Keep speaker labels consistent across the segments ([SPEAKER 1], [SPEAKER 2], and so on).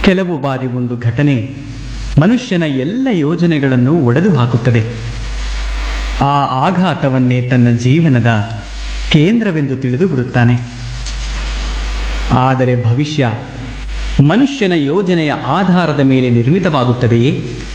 [SPEAKER 1] ಕೆಲವು ಬಾರಿ ಒಂದು ಘಟನೆ ಮನುಷ್ಯನ ಎಲ್ಲ ಯೋಜನೆಗಳನ್ನು ಒಡೆದು ಹಾಕುತ್ತದೆ ಆ ಆಘಾತವನ್ನೇ ತನ್ನ ಜೀವನದ ಕೇಂದ್ರವೆಂದು ತಿಳಿದು ಬಿಡುತ್ತಾನೆ ಆದರೆ ಭವಿಷ್ಯ ಮನುಷ್ಯನ ಯೋಜನೆಯ ಆಧಾರದ ಮೇಲೆ ನಿರ್ಮಿತವಾಗುತ್ತದೆಯೇ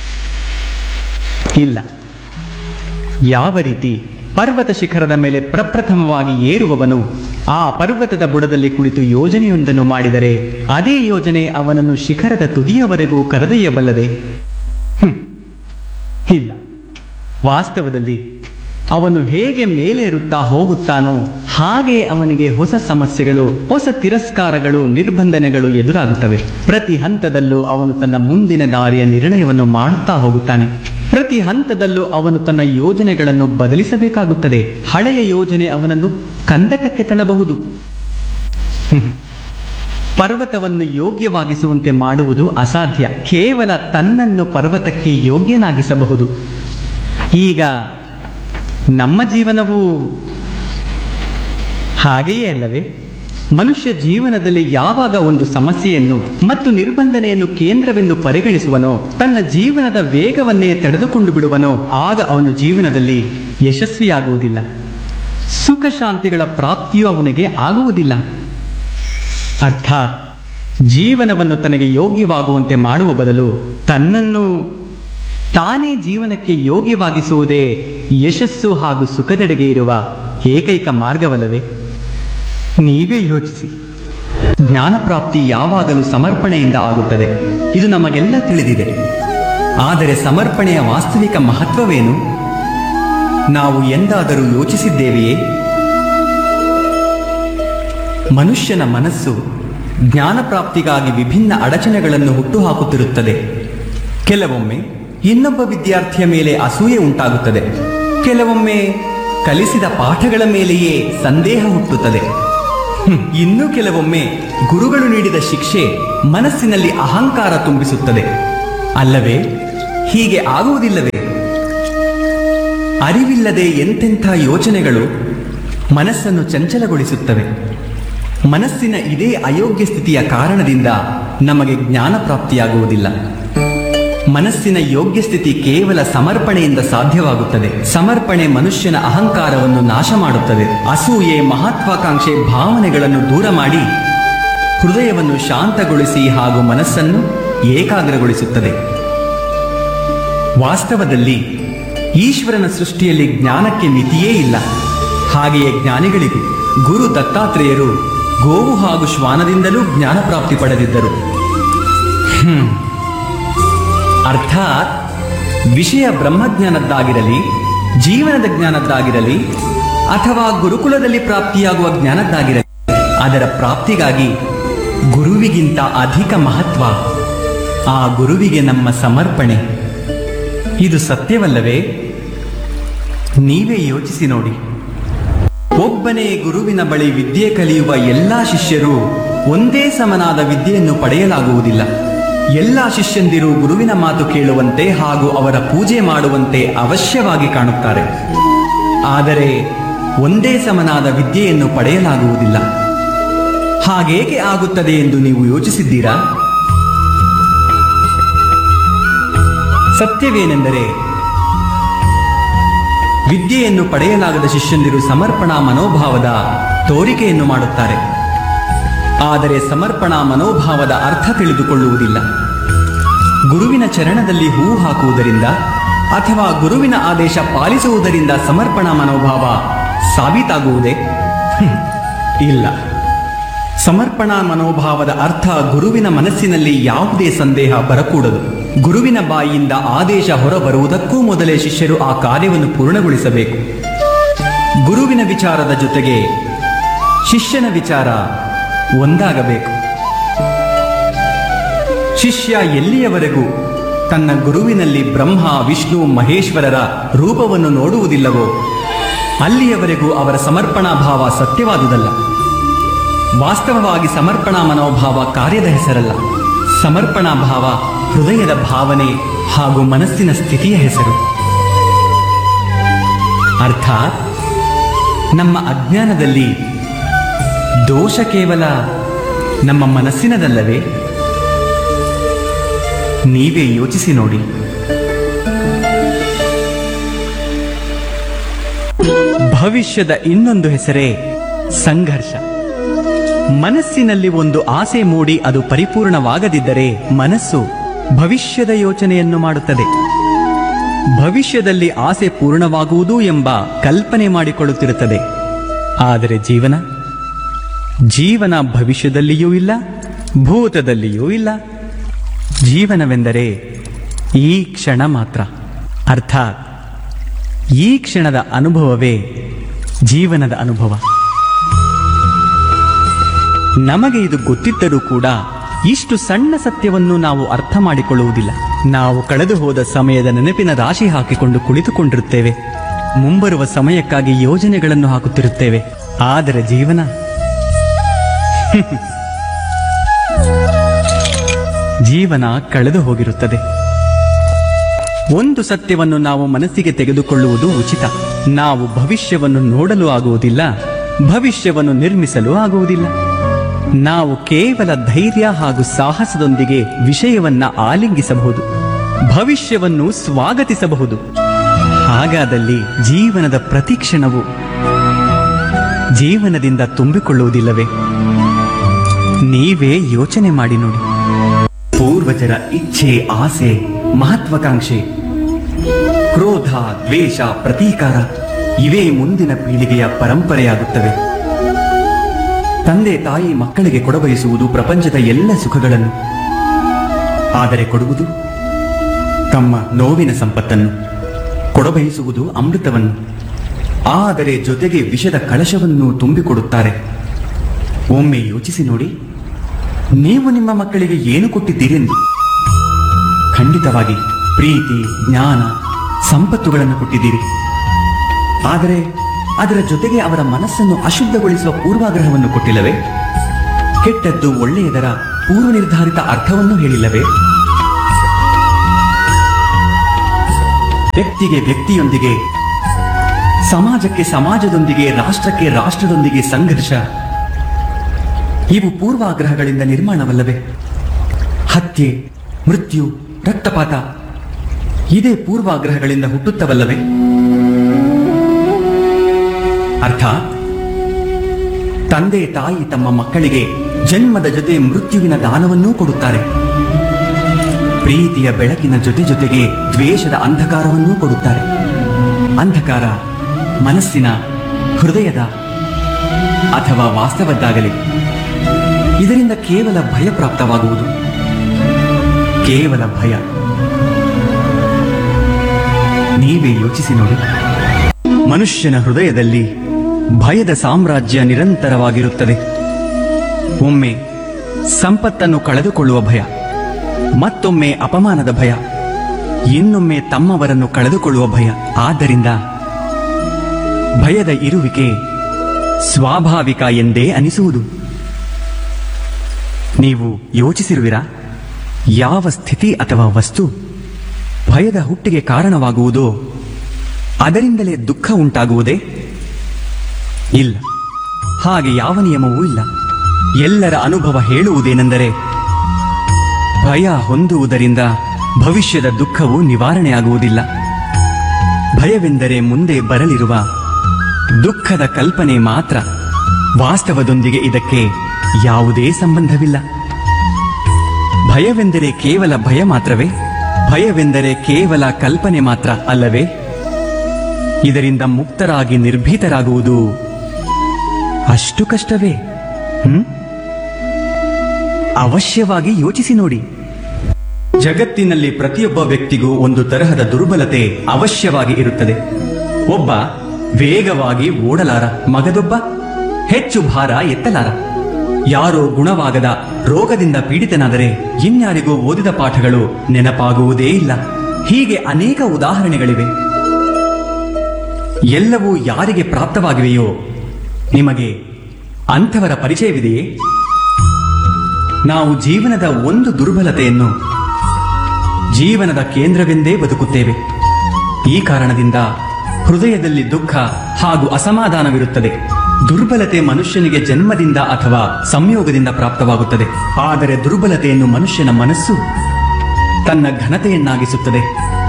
[SPEAKER 1] ಇಲ್ಲ ಯಾವ ರೀತಿ ಪರ್ವತ ಶಿಖರದ ಮೇಲೆ ಪ್ರಪ್ರಥಮವಾಗಿ ಏರುವವನು ಆ ಪರ್ವತದ ಬುಡದಲ್ಲಿ ಕುಳಿತು ಯೋಜನೆಯೊಂದನ್ನು ಮಾಡಿದರೆ ಅದೇ ಯೋಜನೆ ಅವನನ್ನು ಶಿಖರದ ತುದಿಯವರೆಗೂ ಕರೆದೊಯ್ಯಬಲ್ಲದೆ ಹ್ಮ್. ಇಲ್ಲ ವಾಸ್ತವದಲ್ಲಿ ಅವನು ಹೇಗೆ ಮೇಲೇರುತ್ತಾ ಹೋಗುತ್ತಾನೋ ಹಾಗೆ ಅವನಿಗೆ ಹೊಸ ಸಮಸ್ಯೆಗಳು ಹೊಸ ತಿರಸ್ಕಾರಗಳು ನಿರ್ಬಂಧನೆಗಳು ಎದುರಾಗುತ್ತವೆ ಪ್ರತಿ ಹಂತದಲ್ಲೂ ಅವನು ತನ್ನ ಮುಂದಿನ ದಾರಿಯ ನಿರ್ಣಯವನ್ನು ಮಾಡುತ್ತಾ ಹೋಗುತ್ತಾನೆ ಪ್ರತಿ ಹಂತದಲ್ಲೂ ಅವನು ತನ್ನ ಯೋಜನೆಗಳನ್ನು ಬದಲಿಸಬೇಕಾಗುತ್ತದೆ ಹಳೆಯ ಯೋಜನೆ ಅವನನ್ನು ಕಂದಕಕ್ಕೆ ತಳ್ಳಬಹುದು ಹ್ಮ್. ಪರ್ವತವನ್ನು ಯೋಗ್ಯವಾಗಿಸುವಂತೆ ಮಾಡುವುದು ಅಸಾಧ್ಯ ಕೇವಲ ತನ್ನನ್ನು ಪರ್ವತಕ್ಕೆ ಯೋಗ್ಯನಾಗಿಸಬಹುದು ಈಗ ನಮ್ಮ ಜೀವನವು ಹಾಗೆಯೇ ಅಲ್ಲವೇ ಮನುಷ್ಯ ಜೀವನದಲ್ಲಿ ಯಾವಾಗ ಒಂದು ಸಮಸ್ಯೆಯನ್ನು ಮತ್ತು ನಿರ್ಬಂಧನೆಯನ್ನು ಕೇಂದ್ರವೆಂದು ಪರಿಗಣಿಸುವನೋ ತನ್ನ ಜೀವನದ ವೇಗವನ್ನೇ ತಡೆದುಕೊಂಡು ಬಿಡುವನೋ ಆಗ ಅವನು ಜೀವನದಲ್ಲಿ ಯಶಸ್ವಿಯಾಗುವುದಿಲ್ಲ ಸುಖ ಶಾಂತಿಗಳ ಪ್ರಾಪ್ತಿಯೂ ಅವನಿಗೆ ಆಗುವುದಿಲ್ಲ ಅರ್ಥಾತ್ ಜೀವನವನ್ನು ತನಗೆ ಯೋಗ್ಯವಾಗುವಂತೆ ಮಾಡುವ ಬದಲು ತನ್ನನ್ನು ತಾನೇ ಜೀವನಕ್ಕೆ ಯೋಗ್ಯವಾಗಿಸುವುದೇ ಯಶಸ್ಸು ಹಾಗೂ ಸುಖದೆಡೆಗೆ ಇರುವ ಏಕೈಕ ಮಾರ್ಗವಲ್ಲವೇ ನೀವೇ ಯೋಚಿಸಿ ಜ್ಞಾನ ಪ್ರಾಪ್ತಿ ಯಾವಾಗಲೂ ಸಮರ್ಪಣೆಯಿಂದ ಆಗುತ್ತದೆ ಇದು ನಮಗೆಲ್ಲ ತಿಳಿದಿದೆ ಆದರೆ ಸಮರ್ಪಣೆಯ ವಾಸ್ತವಿಕ ಮಹತ್ವವೇನು ನಾವು ಎಂದಾದರೂ ಯೋಚಿಸಿದ್ದೇವೆಯೇ ಮನುಷ್ಯನ ಮನಸ್ಸು ಜ್ಞಾನ ಪ್ರಾಪ್ತಿಗಾಗಿ ವಿಭಿನ್ನ ಅಡಚಣೆಗಳನ್ನು ಹುಟ್ಟುಹಾಕುತ್ತಿರುತ್ತದೆ ಕೆಲವೊಮ್ಮೆ ಇನ್ನೊಬ್ಬ ವಿದ್ಯಾರ್ಥಿಯ ಮೇಲೆ ಅಸೂಯೆ ಉಂಟಾಗುತ್ತದೆ ಕೆಲವೊಮ್ಮೆ ಕಲಿಸಿದ ಪಾಠಗಳ ಮೇಲೆಯೇ ಸಂದೇಹ ಹುಟ್ಟುತ್ತದೆ ಹ್ಮ್, ಇನ್ನು ಕೆಲವೊಮ್ಮೆ ಗುರುಗಳು ನೀಡಿದ ಶಿಕ್ಷೆ ಮನಸ್ಸಿನಲ್ಲಿ ಅಹಂಕಾರ ತುಂಬಿಸುತ್ತದೆ ಅಲ್ಲವೇ ಹೀಗೆ ಆಗುವುದಿಲ್ಲವೇ ಅರಿವಿಲ್ಲದೆ ಎಂತೆಂಥ ಯೋಚನೆಗಳು ಮನಸ್ಸನ್ನು ಚಂಚಲಗೊಳಿಸುತ್ತವೆ ಮನಸ್ಸಿನ ಇದೇ ಅಯೋಗ್ಯ ಸ್ಥಿತಿಯ ಕಾರಣದಿಂದ ನಮಗೆ ಜ್ಞಾನ ಪ್ರಾಪ್ತಿಯಾಗುವುದಿಲ್ಲ ಮನಸ್ಸಿನ ಯೋಗ್ಯ ಸ್ಥಿತಿ ಕೇವಲ ಸಮರ್ಪಣೆಯಿಂದ ಸಾಧ್ಯವಾಗುತ್ತದೆ ಸಮರ್ಪಣೆ ಮನುಷ್ಯನ ಅಹಂಕಾರವನ್ನು ನಾಶ ಮಾಡುತ್ತದೆ ಅಸೂಯೆ ಮಹತ್ವಾಕಾಂಕ್ಷೆ ಭಾವನೆಗಳನ್ನು ದೂರ ಮಾಡಿ ಹೃದಯವನ್ನು ಶಾಂತಗೊಳಿಸಿ ಹಾಗೂ ಮನಸ್ಸನ್ನು ಏಕಾಗ್ರಗೊಳಿಸುತ್ತದೆ ವಾಸ್ತವದಲ್ಲಿ ಈಶ್ವರನ ಸೃಷ್ಟಿಯಲ್ಲಿ ಜ್ಞಾನಕ್ಕೆ ಮಿತಿಯೇ ಇಲ್ಲ ಹಾಗೆಯೇ ಜ್ಞಾನಿಗಳಿಗೂ ಗುರು ದತ್ತಾತ್ರೇಯರು ಗೋವು ಹಾಗೂ ಶ್ವಾನದಿಂದಲೂ ಜ್ಞಾನ ಪ್ರಾಪ್ತಿ ಪಡೆದಿದ್ದರು ಹ್ಮ್. ಅರ್ಥಾತ್ ವಿಷಯ ಬ್ರಹ್ಮಜ್ಞಾನದ್ದಾಗಿರಲಿ ಜೀವನದ ಜ್ಞಾನದ್ದಾಗಿರಲಿ ಅಥವಾ ಗುರುಕುಲದಲ್ಲಿ ಪ್ರಾಪ್ತಿಯಾಗುವ ಜ್ಞಾನದ್ದಾಗಿರಲಿ ಅದರ ಪ್ರಾಪ್ತಿಗಾಗಿ ಗುರುವಿಗಿಂತ ಅಧಿಕ ಮಹತ್ವ ಆ ಗುರುವಿಗೆ ನಮ್ಮ ಸಮರ್ಪಣೆ ಇದು ಸತ್ಯವಲ್ಲವೇ ನೀವೇ ಯೋಚಿಸಿ ನೋಡಿ ಒಬ್ಬನೇ ಗುರುವಿನ ಬಳಿ ವಿದ್ಯೆ ಕಲಿಯುವ ಎಲ್ಲಾ ಶಿಷ್ಯರು ಒಂದೇ ಸಮನಾದ ವಿದ್ಯೆಯನ್ನು ಪಡೆಯಲಾಗುವುದಿಲ್ಲ ಎಲ್ಲಾ ಶಿಷ್ಯಂದಿರು ಗುರುವಿನ ಮಾತು ಕೇಳುವಂತೆ ಹಾಗೂ ಅವರ ಪೂಜೆ ಮಾಡುವಂತೆ ಅವಶ್ಯವಾಗಿ ಕಾಣುತ್ತಾರೆ ಆದರೆ ಒಂದೇ ಸಮನಾದ ವಿದ್ಯೆಯನ್ನು ಪಡೆಯಲಾಗುವುದಿಲ್ಲ ಹಾಗೇಕೆ ಆಗುತ್ತದೆ ಎಂದು ನೀವು ಯೋಚಿಸಿದ್ದೀರಾ ಸತ್ಯವೇನೆಂದರೆ ವಿದ್ಯೆಯನ್ನು ಪಡೆಯಲಾಗದ ಶಿಷ್ಯಂದಿರು ಸಮರ್ಪಣಾ ಮನೋಭಾವದ ತೋರಿಕೆಯನ್ನು ಮಾಡುತ್ತಾರೆ ಆದರೆ ಸಮರ್ಪಣಾ ಮನೋಭಾವದ ಅರ್ಥ ತಿಳಿದುಕೊಳ್ಳುವುದಿಲ್ಲ ಗುರುವಿನ ಚರಣದಲ್ಲಿ ಹೂ ಹಾಕುವುದರಿಂದ ಅಥವಾ ಗುರುವಿನ ಆದೇಶ ಪಾಲಿಸುವುದರಿಂದ ಸಮರ್ಪಣಾ ಮನೋಭಾವ ಸಾಬೀತಾಗುವುದೇ ಹ್ಮ್, ಇಲ್ಲ ಸಮರ್ಪಣಾ ಮನೋಭಾವದ ಅರ್ಥ ಗುರುವಿನ ಮನಸ್ಸಿನಲ್ಲಿ ಯಾವುದೇ ಸಂದೇಹ ಬರಕೂಡದು ಗುರುವಿನ ಬಾಯಿಯಿಂದ ಆದೇಶ ಹೊರಬರುವುದಕ್ಕೂ ಮೊದಲೇ ಶಿಷ್ಯರು ಆ ಕಾರ್ಯವನ್ನು ಪೂರ್ಣಗೊಳಿಸಬೇಕು ಗುರುವಿನ ವಿಚಾರದ ಜೊತೆಗೆ ಶಿಷ್ಯನ ವಿಚಾರ ಒಂದಾಗಬೇಕು ಶಿಷ್ಯ ಎಲ್ಲಿಯವರೆಗೂ ತನ್ನ ಗುರುವಿನಲ್ಲಿ ಬ್ರಹ್ಮ ವಿಷ್ಣು ಮಹೇಶ್ವರರ ರೂಪವನ್ನು ನೋಡುವುದಿಲ್ಲವೋ ಅಲ್ಲಿಯವರೆಗೂ ಅವರ ಸಮರ್ಪಣಾ ಭಾವ ಸತ್ಯವಾದುದಲ್ಲ ವಾಸ್ತವವಾಗಿ ಸಮರ್ಪಣಾ ಮನೋಭಾವ ಕಾರ್ಯದ ಹೆಸರಲ್ಲ ಸಮರ್ಪಣಾ ಭಾವ ಹೃದಯದ ಭಾವನೆ ಹಾಗೂ ಮನಸ್ಸಿನ ಸ್ಥಿತಿಯ ಹೆಸರು ಅರ್ಥಾತ್ ನಮ್ಮ ಅಜ್ಞಾನದಲ್ಲಿ ದೋಷ ಕೇವಲ ನಮ್ಮ ಮನಸ್ಸಿನದಲ್ಲವೇ ನೀವೇ ಯೋಚಿಸಿ ನೋಡಿ ಭವಿಷ್ಯದ ಇನ್ನೊಂದು ಹೆಸರೇ ಸಂಘರ್ಷ ಮನಸ್ಸಿನಲ್ಲಿ ಒಂದು ಆಸೆ ಮೂಡಿ ಅದು ಪರಿಪೂರ್ಣವಾಗದಿದ್ದರೆ ಮನಸ್ಸು ಭವಿಷ್ಯದ ಯೋಚನೆಯನ್ನು ಮಾಡುತ್ತದೆ ಭವಿಷ್ಯದಲ್ಲಿ ಆಸೆ ಪೂರ್ಣವಾಗುವುದು ಎಂಬ ಕಲ್ಪನೆ ಮಾಡಿಕೊಳ್ಳುತ್ತಿರುತ್ತದೆ ಆದರೆ ಜೀವನ ಜೀವನ ಭವಿಷ್ಯದಲ್ಲಿಯೂ ಇಲ್ಲ ಭೂತದಲ್ಲಿಯೂ ಇಲ್ಲ ಜೀವನವೆಂದರೆ ಈ ಕ್ಷಣ ಮಾತ್ರ ಅರ್ಥಾತ್ ಈ ಕ್ಷಣದ ಅನುಭವವೇ ಜೀವನದ ಅನುಭವ ನಮಗೆ ಇದು ಗೊತ್ತಿದ್ದರೂ ಕೂಡ ಇಷ್ಟು ಸಣ್ಣ ಸತ್ಯವನ್ನು ನಾವು ಅರ್ಥ ಮಾಡಿಕೊಳ್ಳುವುದಿಲ್ಲ ನಾವು ಕಳೆದು ಹೋದ ಸಮಯದ ನೆನಪಿನ ರಾಶಿ ಹಾಕಿಕೊಂಡು ಕುಳಿತುಕೊಂಡಿರುತ್ತೇವೆ ಮುಂಬರುವ ಸಮಯಕ್ಕಾಗಿ ಯೋಜನೆಗಳನ್ನು ಹಾಕುತ್ತಿರುತ್ತೇವೆ ಆದರೆ ಜೀವನ ಜೀವನ ಕಳೆದು ಹೋಗಿರುತ್ತದೆ ಒಂದು ಸತ್ಯವನ್ನು ನಾವು ಮನಸ್ಸಿಗೆ ತೆಗೆದುಕೊಳ್ಳುವುದು ಉಚಿತ ನಾವು ಭವಿಷ್ಯವನ್ನು ನೋಡಲು ಆಗುವುದಿಲ್ಲ ಭವಿಷ್ಯವನ್ನು ನಿರ್ಮಿಸಲು ಆಗುವುದಿಲ್ಲ ನಾವು ಕೇವಲ ಧೈರ್ಯ ಹಾಗೂ ಸಾಹಸದೊಂದಿಗೆ ವಿಷಯವನ್ನ ಆಲಿಂಗಿಸಬಹುದು ಭವಿಷ್ಯವನ್ನು ಸ್ವಾಗತಿಸಬಹುದು ಹಾಗಾದಲ್ಲಿ ಜೀವನದ ಪ್ರತಿ ಕ್ಷಣವು ಜೀವನದಿಂದ ತುಂಬಿಕೊಳ್ಳುವುದಿಲ್ಲವೇ ನೀವೇ ಯೋಚನೆ ಮಾಡಿ ನೋಡಿ ಪೂರ್ವಜರ ಇಚ್ಛೆ ಆಸೆ ಮಹತ್ವಾಕಾಂಕ್ಷೆ ಕ್ರೋಧ ದ್ವೇಷ ಪ್ರತೀಕಾರ ಇವೇ ಮುಂದಿನ ಪೀಳಿಗೆಯ ಪರಂಪರೆಯಾಗುತ್ತವೆ ತಂದೆ ತಾಯಿ ಮಕ್ಕಳಿಗೆ ಕೊಡಬಯಸುವುದು ಪ್ರಪಂಚದ ಎಲ್ಲ ಸುಖಗಳನ್ನು ಆದರೆ ಕೊಡುವುದು ತಮ್ಮ ನೋವಿನ ಸಂಪತ್ತನ್ನು ಕೊಡಬಯಸುವುದು ಅಮೃತವನ್ನು ಆದರೆ ಜೊತೆಗೆ ವಿಷದ ಕಳಶವನ್ನು ತುಂಬಿಕೊಡುತ್ತಾರೆ ಒಮ್ಮೆ ಯೋಚಿಸಿ ನೋಡಿ ನೀವು ನಿಮ್ಮ ಮಕ್ಕಳಿಗೆ ಏನು ಕೊಟ್ಟಿದ್ದೀರೆಂದು ಖಂಡಿತವಾಗಿ ಪ್ರೀತಿ ಜ್ಞಾನ ಸಂಪತ್ತುಗಳನ್ನು ಕೊಟ್ಟಿದ್ದೀರಿ ಆದರೆ ಅದರ ಜೊತೆಗೆ ಅವರ ಮನಸ್ಸನ್ನು ಅಶುದ್ಧಗೊಳಿಸುವ ಪೂರ್ವಾಗ್ರಹವನ್ನು ಕೊಟ್ಟಿಲ್ಲವೇ ಕೆಟ್ಟದ್ದು ಒಳ್ಳೆಯದರ ಪೂರ್ವ ನಿರ್ಧಾರಿತ ಅರ್ಥವನ್ನು ಹೇಳಿಲ್ಲವೇ ವ್ಯಕ್ತಿಗೆ ವ್ಯಕ್ತಿಯೊಂದಿಗೆ ಸಮಾಜಕ್ಕೆ ಸಮಾಜದೊಂದಿಗೆ ರಾಷ್ಟ್ರಕ್ಕೆ ರಾಷ್ಟ್ರದೊಂದಿಗೆ ಸಂಘರ್ಷ ಇವು ಪೂರ್ವಾಗ್ರಹಗಳಿಂದ ನಿರ್ಮಾಣವಲ್ಲವೇ ಹತ್ಯೆ ಮೃತ್ಯು ರಕ್ತಪಾತ ಇದೇ ಪೂರ್ವಾಗ್ರಹಗಳಿಂದ ಹುಟ್ಟುತ್ತವಲ್ಲವೇ ಅರ್ಥಾತ್ ತಂದೆ ತಾಯಿ ತಮ್ಮ ಮಕ್ಕಳಿಗೆ ಜನ್ಮದ ಜೊತೆ ಮೃತ್ಯುವಿನ ದಾನವನ್ನೂ ಕೊಡುತ್ತಾರೆ ಪ್ರೀತಿಯ ಬೆಳಕಿನ ಜೊತೆ ಜೊತೆಗೆ ದ್ವೇಷದ ಅಂಧಕಾರವನ್ನೂ ಕೊಡುತ್ತಾರೆ ಅಂಧಕಾರ ಮನಸ್ಸಿನ ಹೃದಯದ ಅಥವಾ ವಾಸ್ತವದ್ದಾಗಲಿ ಇದರಿಂದ ಕೇವಲ ಭಯ ಪ್ರಾಪ್ತವಾಗುವುದು ಕೇವಲ ಭಯ ನೀವೇ ಯೋಚಿಸಿ ನೋಡಿ ಮನುಷ್ಯನ ಹೃದಯದಲ್ಲಿ ಭಯದ ಸಾಮ್ರಾಜ್ಯ ನಿರಂತರವಾಗಿರುತ್ತದೆ ಒಮ್ಮೆ ಸಂಪತ್ತನ್ನು ಕಳೆದುಕೊಳ್ಳುವ ಭಯ ಮತ್ತೊಮ್ಮೆ ಅಪಮಾನದ ಭಯ ಇನ್ನೊಮ್ಮೆ ತಮ್ಮವರನ್ನು ಕಳೆದುಕೊಳ್ಳುವ ಭಯ ಆದ್ದರಿಂದ ಭಯದ ಇರುವಿಕೆ ಸ್ವಾಭಾವಿಕ ಎಂದೇ ಅನಿಸುವುದು ನೀವು ಯೋಚಿಸಿರುವಿರಾ ಯಾವ ಸ್ಥಿತಿ ಅಥವಾ ವಸ್ತು ಭಯದ ಹುಟ್ಟಿಗೆ ಕಾರಣವಾಗುವುದೋ ಅದರಿಂದಲೇ ದುಃಖ ಉಂಟಾಗುವುದೇ ಇಲ್ಲ ಹಾಗೆ ಯಾವ ನಿಯಮವೂ ಇಲ್ಲ ಎಲ್ಲರ ಅನುಭವ ಹೇಳುವುದೇನೆಂದರೆ ಭಯ ಹೊಂದುವುದರಿಂದ ಭವಿಷ್ಯದ ದುಃಖವು ನಿವಾರಣೆಯಾಗುವುದಿಲ್ಲ ಭಯವೆಂದರೆ ಮುಂದೆ ಬರಲಿರುವ ದುಃಖದ ಕಲ್ಪನೆ ಮಾತ್ರ ವಾಸ್ತವದೊಂದಿಗೆ ಇದಕ್ಕೆ ಯಾವುದೇ ಸಂಬಂಧವಿಲ್ಲ ಭಯವೆಂದರೆ ಕೇವಲ ಭಯ ಮಾತ್ರವೇ ಭಯವೆಂದರೆ ಕೇವಲ ಕಲ್ಪನೆ ಮಾತ್ರ ಅಲ್ಲವೇ ಇದರಿಂದ ಮುಕ್ತರಾಗಿ ನಿರ್ಭೀತರಾಗುವುದು ಅಷ್ಟು ಕಷ್ಟವೇ ಹ್ಮ್ ಅವಶ್ಯವಾಗಿ ಯೋಚಿಸಿ ನೋಡಿ ಜಗತ್ತಿನಲ್ಲಿ ಪ್ರತಿಯೊಬ್ಬ ವ್ಯಕ್ತಿಗೂ ಒಂದು ತರಹದ ದುರ್ಬಲತೆ ಅವಶ್ಯವಾಗಿ ಇರುತ್ತದೆ ಒಬ್ಬ ವೇಗವಾಗಿ ಓಡಲಾರ ಮಗದೊಬ್ಬ ಹೆಚ್ಚು ಭಾರ ಎತ್ತಲಾರ ಯಾರೋ ಗುಣವಾಗದ ರೋಗದಿಂದ ಪೀಡಿತನಾದರೆ ಇನ್ಯಾರಿಗೂ ಓದಿದ ಪಾಠಗಳು ನೆನಪಾಗುವುದೇ ಇಲ್ಲ ಹೀಗೆ ಅನೇಕ ಉದಾಹರಣೆಗಳಿವೆ ಎಲ್ಲವೂ ಯಾರಿಗೆ ಪ್ರಾಪ್ತವಾಗಿವೆಯೋ ನಿಮಗೆ ಅಂಥವರ ಪರಿಚಯವಿದೆಯೇ ನಾವು ಜೀವನದ ಒಂದು ದುರ್ಬಲತೆಯನ್ನು ಜೀವನದ ಕೇಂದ್ರವೆಂದೇ ಬದುಕುತ್ತೇವೆ ಈ ಕಾರಣದಿಂದ ಹೃದಯದಲ್ಲಿ ದುಃಖ ಹಾಗೂ ಅಸಮಾಧಾನವಿರುತ್ತದೆ ದುರ್ಬಲತೆ ಮನುಷ್ಯನಿಗೆ ಜನ್ಮದಿಂದ ಅಥವಾ ಸಂಯೋಗದಿಂದ ಪ್ರಾಪ್ತವಾಗುತ್ತದೆ ಆದರೆ ದುರ್ಬಲತೆಯನ್ನು ಮನುಷ್ಯನ ಮನಸ್ಸು ತನ್ನ ಘನತೆಯನ್ನಾಗಿಸುತ್ತದೆ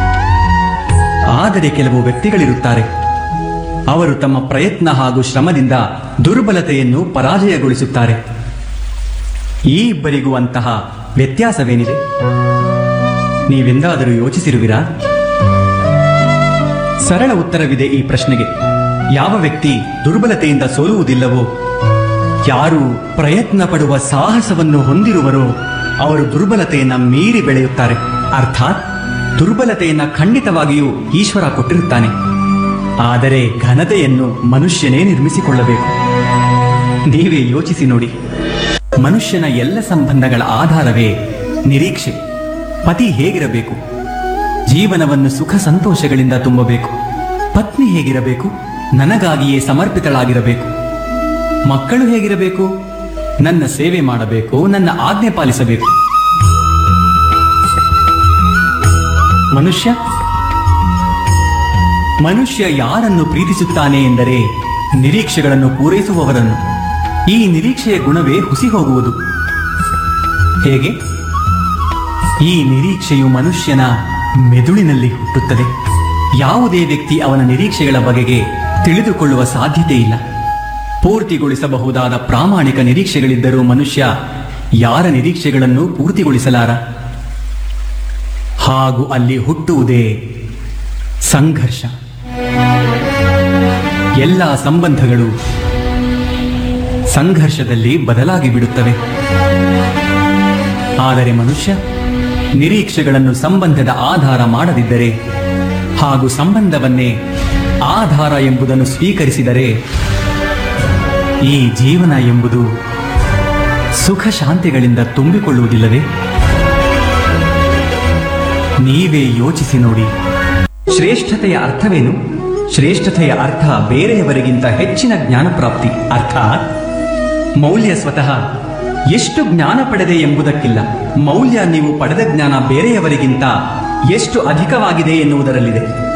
[SPEAKER 1] ಆದರೆ ಕೆಲವು ವ್ಯಕ್ತಿಗಳಿರುತ್ತಾರೆ ಅವರು ತಮ್ಮ ಪ್ರಯತ್ನ ಹಾಗೂ ಶ್ರಮದಿಂದ ದುರ್ಬಲತೆಯನ್ನು ಪರಾಜಯಗೊಳಿಸುತ್ತಾರೆ ಈ ಇಬ್ಬರಿಗೂ ಅಂತಹ ವ್ಯತ್ಯಾಸವೇನಿದೆ ನೀವೆಂದಾದರೂ ಯೋಚಿಸಿರುವಿರಾ ಸರಳ ಉತ್ತರವಿದೆ ಈ ಪ್ರಶ್ನೆಗೆ ಯಾವ ವ್ಯಕ್ತಿ ದುರ್ಬಲತೆಯಿಂದ ಸೋಲುವುದಿಲ್ಲವೋ ಯಾರು ಪ್ರಯತ್ನ ಪಡುವ ಸಾಹಸವನ್ನು ಹೊಂದಿರುವರೋ ಅವರು ದುರ್ಬಲತೆಯನ್ನ ಮೀರಿ ಬೆಳೆಯುತ್ತಾರೆ ಅರ್ಥಾತ್ ದುರ್ಬಲತೆಯನ್ನ ಖಂಡಿತವಾಗಿಯೂ ಈಶ್ವರ ಕೊಟ್ಟಿರುತ್ತಾನೆ ಆದರೆ ಘನತೆಯನ್ನು ಮನುಷ್ಯನೇ ನಿರ್ಮಿಸಿಕೊಳ್ಳಬೇಕು ನೀವೇ ಯೋಚಿಸಿ ನೋಡಿ ಮನುಷ್ಯನ ಎಲ್ಲ ಸಂಬಂಧಗಳ ಆಧಾರವೇ ನಿರೀಕ್ಷೆ ಪತಿ ಹೇಗಿರಬೇಕು ಜೀವನವನ್ನು ಸುಖ ಸಂತೋಷಗಳಿಂದ ತುಂಬಬೇಕು ಪತ್ನಿ ಹೇಗಿರಬೇಕು ನನಗಾಗಿಯೇ ಸಮರ್ಪಿತಳಾಗಿರಬೇಕು ಮಕ್ಕಳು ಹೇಗಿರಬೇಕು ನನ್ನ ಸೇವೆ ಮಾಡಬೇಕು ನನ್ನ ಆಜ್ಞೆ ಪಾಲಿಸಬೇಕು ಮನುಷ್ಯ ಮನುಷ್ಯ ಯಾರನ್ನು ಪ್ರೀತಿಸುತ್ತಾನೆ ಎಂದರೆ ನಿರೀಕ್ಷೆಗಳನ್ನು ಪೂರೈಸುವವರನ್ನು ಈ ನಿರೀಕ್ಷೆಯ ಗುಣವೇ ಹುಸಿ ಹೋಗುವುದು ಹೇಗೆ ಈ ನಿರೀಕ್ಷೆಯು ಮನುಷ್ಯನ ಮೆದುಳಿನಲ್ಲಿ ಹುಟ್ಟುತ್ತದೆ ಯಾವುದೇ ವ್ಯಕ್ತಿ ಅವನ ನಿರೀಕ್ಷೆಗಳ ಬಗೆಗೆ ತಿಳಿದುಕೊಳ್ಳುವ ಸಾಧ್ಯತೆ ಇಲ್ಲ ಪೂರ್ತಿಗೊಳಿಸಬಹುದಾದ ಪ್ರಾಮಾಣಿಕ ನಿರೀಕ್ಷೆಗಳಿದ್ದರೂ ಮನುಷ್ಯ ಯಾರ ನಿರೀಕ್ಷೆಗಳನ್ನು ಪೂರ್ತಿಗೊಳಿಸಲಾರ ಹಾಗೂ ಅಲ್ಲಿ ಹುಟ್ಟುವುದೇ ಸಂಘರ್ಷ ಎಲ್ಲ ಸಂಬಂಧಗಳು ಸಂಘರ್ಷದಲ್ಲಿ ಬದಲಾಗಿ ಬಿಡುತ್ತವೆ ಆದರೆ ಮನುಷ್ಯ ನಿರೀಕ್ಷೆಗಳನ್ನು ಸಂಬಂಧದ ಆಧಾರ ಮಾಡದಿದ್ದರೆ ಹಾಗೂ ಸಂಬಂಧವನ್ನೇ ಆಧಾರ ಎಂಬುದನ್ನು ಸ್ವೀಕರಿಸಿದರೆ ಈ ಜೀವನ ಎಂಬುದು ಸುಖ ಶಾಂತಿಗಳಿಂದ ತುಂಬಿಕೊಳ್ಳುವುದಿಲ್ಲವೇ ನೀವೇ ಯೋಚಿಸಿ ನೋಡಿ ಶ್ರೇಷ್ಠತೆಯ ಅರ್ಥವೇನು ಶ್ರೇಷ್ಠತೆಯ ಅರ್ಥ ಬೇರೆಯವರಿಗಿಂತ ಹೆಚ್ಚಿನ ಜ್ಞಾನ ಪ್ರಾಪ್ತಿ ಅರ್ಥಾತ್ ಮೌಲ್ಯ ಸ್ವತಃ ಎಷ್ಟು ಜ್ಞಾನ ಪಡೆದೆ ಎಂಬುದಕ್ಕಿಲ್ಲ ಮೌಲ್ಯ ನೀವು ಪಡೆದ ಜ್ಞಾನ ಬೇರೆಯವರಿಗಿಂತ ಎಷ್ಟು ಅಧಿಕವಾಗಿದೆ ಎನ್ನುವುದರಲ್ಲಿದೆ